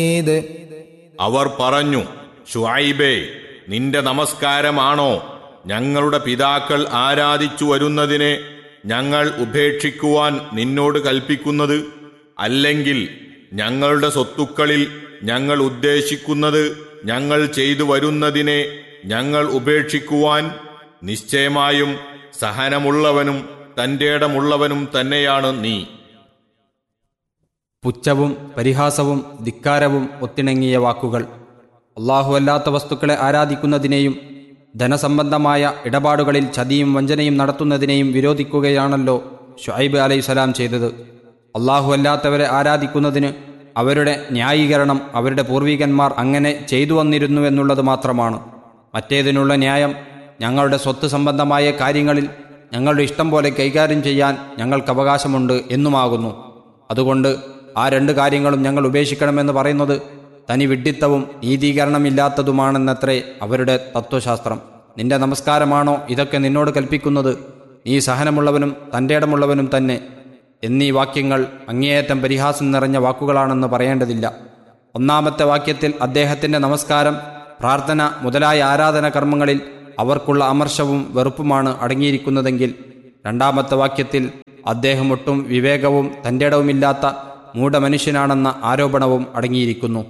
ഇത് അവർ പറഞ്ഞു ഷുഐബേ നിന്റെ നമസ്കാരമാണോ ഞങ്ങളുടെ പിതാക്കൾ ആരാധിച്ചു വരുന്നതിനെ ഞങ്ങൾ ഉപേക്ഷിക്കുവാൻ നിന്നോട് കൽപ്പിക്കുന്നത് അല്ലെങ്കിൽ ഞങ്ങളുടെ സ്വത്തുക്കളിൽ ഞങ്ങൾ ഉദ്ദേശിക്കുന്നത് ഞങ്ങൾ ചെയ്തു വരുന്നതിനെ ഞങ്ങൾ ഉപേക്ഷിക്കുവാൻ നിശ്ചയമായും സഹനമുള്ളവനും തന്റെ ഇടമുള്ളവനും തന്നെയാണ് നീ പുച്ഛവും പരിഹാസവും ധിക്കാരവും ഒത്തിണങ്ങിയ വാക്കുകൾ അള്ളാഹു അല്ലാത്ത വസ്തുക്കളെ ആരാധിക്കുന്നതിനെയും ധനസംബന്ധമായ ഇടപാടുകളിൽ ചതിയും വഞ്ചനയും നടത്തുന്നതിനെയും വിരോധിക്കുകയാണല്ലോ ഷുഐബ് അലൈഹിസ്സലാം ചെയ്തത് അള്ളാഹു അല്ലാത്തവരെ ആരാധിക്കുന്നതിന് അവരുടെ ന്യായീകരണം അവരുടെ പൂർവികന്മാർ അങ്ങനെ ചെയ്തു വന്നിരുന്നു എന്നുള്ളത് മാത്രമാണ് മറ്റേതിനുള്ള ന്യായം ഞങ്ങളുടെ സ്വത്ത് സംബന്ധമായ കാര്യങ്ങളിൽ ഞങ്ങളുടെ ഇഷ്ടം പോലെ കൈകാര്യം ചെയ്യാൻ ഞങ്ങൾക്ക് അവകാശമുണ്ട് എന്നുമാകുന്നു അതുകൊണ്ട് ആ രണ്ട് കാര്യങ്ങളും ഞങ്ങൾ ഉപേക്ഷിക്കണമെന്ന് പറയുന്നത് തനി വിഡ്ഢിത്തവും നീതീകരണമില്ലാത്തതുമാണെന്നത്രേ അവരുടെ തത്വശാസ്ത്രം നിന്റെ നമസ്കാരമാണോ ഇതൊക്കെ നിന്നോട് കൽപ്പിക്കുന്നത് നീ സഹനമുള്ളവനും തൻ്റെ ഇടമുള്ളവനും തന്നെ എന്നീ വാക്യങ്ങൾ അങ്ങേയറ്റം പരിഹാസം നിറഞ്ഞ വാക്കുകളാണെന്ന് പറയേണ്ടതില്ല ഒന്നാമത്തെ വാക്യത്തിൽ അദ്ദേഹത്തിൻ്റെ നമസ്കാരം പ്രാർത്ഥന മുതലായ ആരാധന കർമ്മങ്ങളിൽ അവർക്കുള്ള അമർഷവും വെറുപ്പുമാണ് അടങ്ങിയിരിക്കുന്നതെങ്കിൽ രണ്ടാമത്തെ വാക്യത്തിൽ അദ്ദേഹം ഒട്ടും വിവേകവും തൻ്റെ ഇടവുമില്ലാത്ത മൂഢമനുഷ്യനാണെന്ന ആരോപണവും അടങ്ങിയിരിക്കുന്നു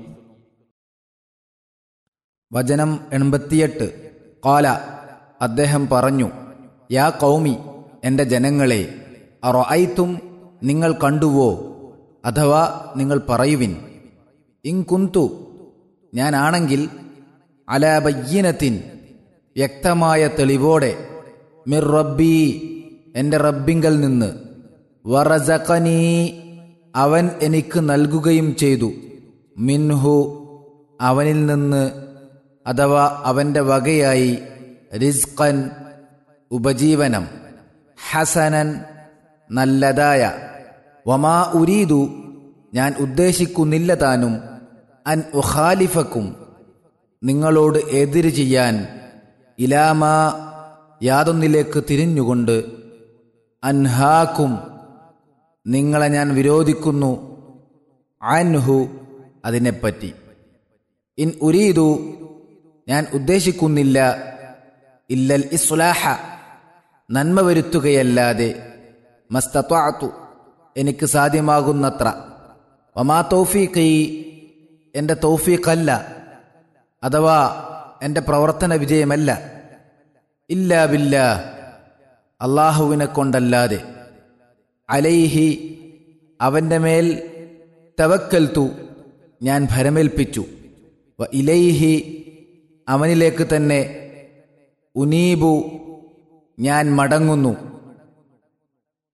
വചനം എൺപത്തിയെട്ട് കാല അദ്ദേഹം പറഞ്ഞു യാ കൗമി എൻ്റെ ജനങ്ങളെ അറൊഐത്തും നിങ്ങൾ കണ്ടുവോ അഥവാ നിങ്ങൾ പറയുവിൻ ഇൻകുന്തു ഞാനാണെങ്കിൽ അലാബയ്യനത്തിൻ വ്യക്തമായ തെളിവോടെ മിർ റബ്ബി എൻ്റെ റബ്ബിങ്കൽ നിന്ന് വറസഖനീ അവൻ എനിക്ക് നൽകുകയും ചെയ്തു മിൻഹു അവനിൽ നിന്ന് അഥവാ അവൻ്റെ വകയായി റിസ്ഖൻ ഉപജീവനം ഹസനൻ നല്ലതായ വമാ ഉരീതു ഞാൻ ഉദ്ദേശിക്കുന്നില്ല താനും അൻ ഉഖാലിഫക്കും നിങ്ങളോട് എതിര് ചെയ്യാൻ ഇലാമ യാതൊന്നിലേക്ക് തിരിഞ്ഞുകൊണ്ട് അൻഹാക്കും നിങ്ങളെ ഞാൻ വിരോധിക്കുന്നു അൻഹു അതിനെപ്പറ്റി ഇൻ ഉരീതു ഞാൻ ഉദ്ദേശിക്കുന്നില്ല ഇല്ലൽ ഇസ്ലാഹ നന്മ വരുത്തുകയല്ലാതെ മസ്തത്വാത്തു എനിക്ക് സാധ്യമാകുന്നത്ര വമാ തൗഫീഖി എൻ്റെ തൗഫീഖല്ല അഥവാ എൻ്റെ പ്രവർത്തന വിജയമല്ല ഇല്ലാ ബില്ല അള്ളാഹുവിനെ കൊണ്ടല്ലാതെ അലൈഹി അവൻ്റെ മേൽ തവക്കൽത്തു ഞാൻ ഭരമേൽപ്പിച്ചു വ ഇലൈഹി അവനിലേക്ക് തന്നെ ഉനീബു ഞാൻ മടങ്ങുന്നു